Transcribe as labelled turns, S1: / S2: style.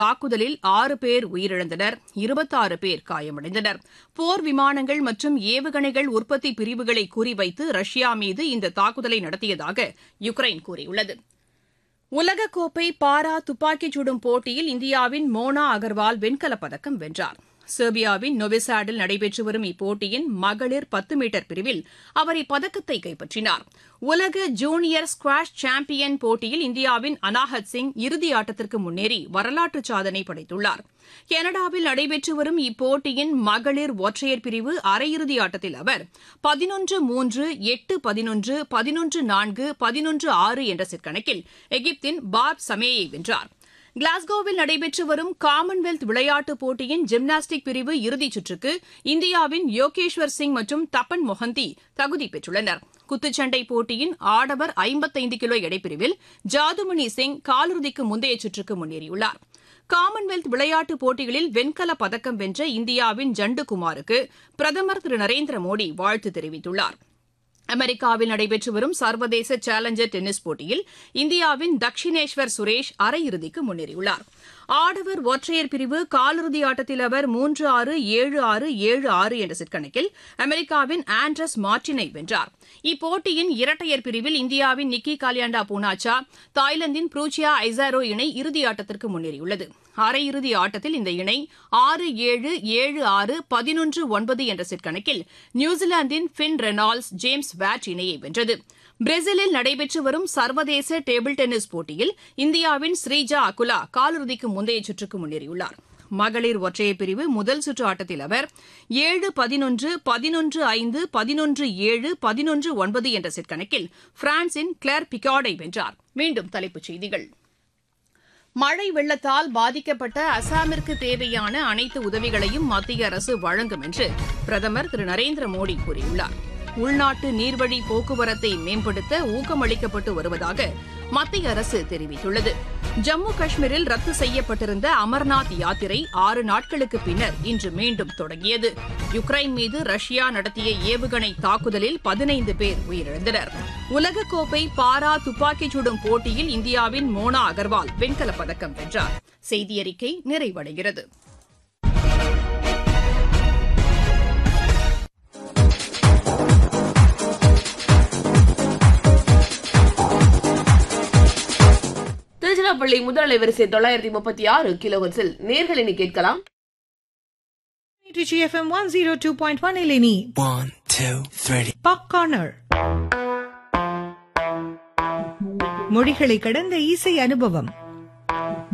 S1: தாக்குதலில் ஆறு பேர் உயிரிழந்தனர் இருபத்தாறு பேர் காயமடைந்தனர் போர் விமானங்கள் மற்றும் ஏவுகணைகள் உற்பத்தி பிரிவுகளை குறிவைத்து ரஷ்யா மீது இந்த தாக்குதலை நடத்தியதாக யுக்ரைன் கூறியுள்ளது உலகக்கோப்பை பாரா துப்பாக்கிச் சுடும் போட்டியில் இந்தியாவின் மோனா அகர்வால் வெண்கலப் பதக்கம் வென்றார் செர்பியாவின் நொவிசாடில் நடைபெற்று வரும் இப்போட்டியின் மகளிர் பத்து மீட்டர் பிரிவில் அவர் இப்பதக்கத்தை கைப்பற்றினார் உலக ஜூனியர் ஸ்குவாஷ் சாம்பியன் போட்டியில் இந்தியாவின் அனாஹத் சிங் இறுதி ஆட்டத்திற்கு முன்னேறி வரலாற்று சாதனை படைத்துள்ளார் கனடாவில் நடைபெற்று வரும் இப்போட்டியின் மகளிர் ஒற்றையர் பிரிவு அரையிறுதி ஆட்டத்தில் அவர் பதினொன்று மூன்று எட்டு பதினொன்று பதினொன்று நான்கு பதினொன்று ஆறு என்ற செட் கணக்கில் எகிப்தின் பார்ப் சமேயை வென்றார் கிளாஸ்கோவில் நடைபெற்று வரும் காமன்வெல்த் விளையாட்டுப் போட்டியின் ஜிம்னாஸ்டிக் பிரிவு இறுதிச் சுற்றுக்கு இந்தியாவின் யோகேஸ்வர் சிங் மற்றும் தப்பன் மொஹந்தி தகுதி பெற்றுள்ளனர் குத்துச்சண்டை போட்டியின் ஆடவர் ஐம்பத்தைந்து கிலோ எடைப்பிரிவில் ஜாதுமணி சிங் காலிறுதிக்கு முந்தைய சுற்றுக்கு முன்னேறியுள்ளார் காமன்வெல்த் விளையாட்டுப் போட்டிகளில் வெண்கலப் பதக்கம் வென்ற இந்தியாவின் ஜண்டு குமாருக்கு பிரதமர் திரு நரேந்திர மோடி வாழ்த்து தெரிவித்துள்ளார் அமெரிக்காவில் நடைபெற்று வரும் சர்வதேச சேலஞ்சர் டென்னிஸ் போட்டியில் இந்தியாவின் தக்ஷினேஸ்வர் சுரேஷ் அரையிறுதிக்கு முன்னேறியுள்ளார் ஆடவர் ஒற்றையர் பிரிவு காலிறுதி ஆட்டத்தில் அவர் மூன்று ஆறு ஏழு ஆறு ஏழு ஆறு என்ற செட் கணக்கில் அமெரிக்காவின் ஆண்ட்ரஸ் மார்டினை வென்றார் இப்போட்டியின் இரட்டையர் பிரிவில் இந்தியாவின் நிக்கி காலியாண்டா பூனாச்சா தாய்லாந்தின் ப்ரூச்சியா ஐசாரோ இணை இறுதியாட்டத்திற்கு முன்னேறியுள்ளது அரையிறுதி ஆட்டத்தில் இந்த இணை ஆறு ஏழு ஏழு ஆறு பதினொன்று ஒன்பது என்ற செட் கணக்கில் நியூசிலாந்தின் ஃபின் ரெனால்ட்ஸ் ஜேம்ஸ் வேட் இணையை வென்றது பிரேசிலில் நடைபெற்று வரும் சர்வதேச டேபிள் டென்னிஸ் போட்டியில் இந்தியாவின் ஸ்ரீஜா அகுலா காலிறுதிக்கு முந்தைய சுற்றுக்கு முன்னேறியுள்ளார் மகளிர் ஒற்றையர் பிரிவு முதல் சுற்று ஆட்டத்தில் அவர் ஏழு பதினொன்று பதினொன்று ஐந்து பதினொன்று ஏழு பதினொன்று ஒன்பது என்ற செட் கணக்கில் பிரான்சின் கிளேர் பிகார்டை வென்றார் மீண்டும் தலைப்புச் செய்திகள் மழை வெள்ளத்தால் பாதிக்கப்பட்ட அசாமிற்கு தேவையான அனைத்து உதவிகளையும் மத்திய அரசு வழங்கும் என்று பிரதமர் திரு நரேந்திர மோடி கூறியுள்ளார் உள்நாட்டு நீர்வழி போக்குவரத்தை மேம்படுத்த ஊக்கமளிக்கப்பட்டு வருவதாக மத்திய அரசு தெரிவித்துள்ளது ஜம்மு காஷ்மீரில் ரத்து செய்யப்பட்டிருந்த அமர்நாத் யாத்திரை ஆறு நாட்களுக்கு பின்னர் இன்று மீண்டும் தொடங்கியது யுக்ரைன் மீது ரஷ்யா நடத்திய ஏவுகணை தாக்குதலில் பதினைந்து பேர் உயிரிழந்தனர் உலகக்கோப்பை பாரா துப்பாக்கிச் சுடும் போட்டியில் இந்தியாவின் மோனா அகர்வால் வெண்கலப் பதக்கம் வென்றார் செய்தியறிக்கை நிறைவடைகிறது
S2: திருச்சிராப்பள்ளி முதல் அலைவரிசை தொள்ளாயிரத்தி முப்பத்தி ஆறு கிலோஹெர்ட்ஸில் நேர்களினி கேட்கலாம்
S3: GFM 102.1 Eleni.
S4: One, two, three.
S3: Pop Corner. மொழிகளை கடந்த இசை அனுபவம்